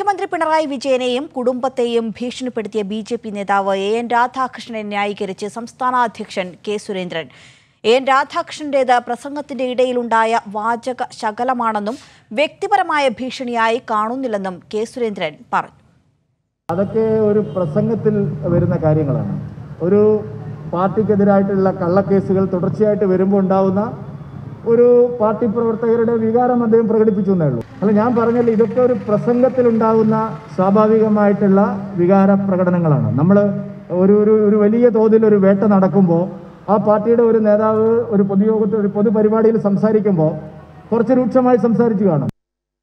മുഖ്യമന്ത്രി പിണറായി വിജയനെയും കുടുംബത്തെയും ഭീഷണിപ്പെടുത്തിയ ബി ജെ പി നേതാവ് എ എൻ രാധാകൃഷ്ണനെ ന്യായീകരിച്ച് സംസ്ഥാന അധ്യക്ഷൻ കെ സുരേന്ദ്രൻ എ എൻ രാധാകൃഷ്ണന്റേത് പ്രസംഗത്തിന്റെ ഇടയിലുണ്ടായ വാചക ശകലമാണെന്നും വ്യക്തിപരമായ ഭീഷണിയായി കാണുന്നില്ലെന്നും കെ സുരേന്ദ്രൻ പറഞ്ഞു അതൊക്കെ ഒരു പ്രസംഗത്തിൽ വരുന്ന കാര്യങ്ങളാണ് ഒരു പാർട്ടിക്കെതിരായിട്ടുള്ള കള്ളക്കേസുകൾ തുടർച്ചയായിട്ട് വരുമ്പോൾ ഉണ്ടാവുന്ന ഒരു പാർട്ടി പ്രവർത്തകരുടെ വികാരം അദ്ദേഹം പ്രകടിപ്പിച്ചു എന്നേ ഉള്ളൂ അല്ല ഞാൻ പറഞ്ഞല്ലോ ഇതൊക്കെ ഒരു പ്രസംഗത്തിൽ ഉണ്ടാകുന്ന സ്വാഭാവികമായിട്ടുള്ള വികാര പ്രകടനങ്ങളാണ് നമ്മൾ ഒരു ഒരു ഒരു വലിയ തോതിൽ ഒരു വേട്ട നടക്കുമ്പോൾ ആ പാർട്ടിയുടെ ഒരു നേതാവ് ഒരു പൊതുയോഗത്തിൽ ഒരു പൊതുപരിപാടിയിൽ സംസാരിക്കുമ്പോൾ കുറച്ച് രൂക്ഷമായി സംസാരിച്ചു കാണും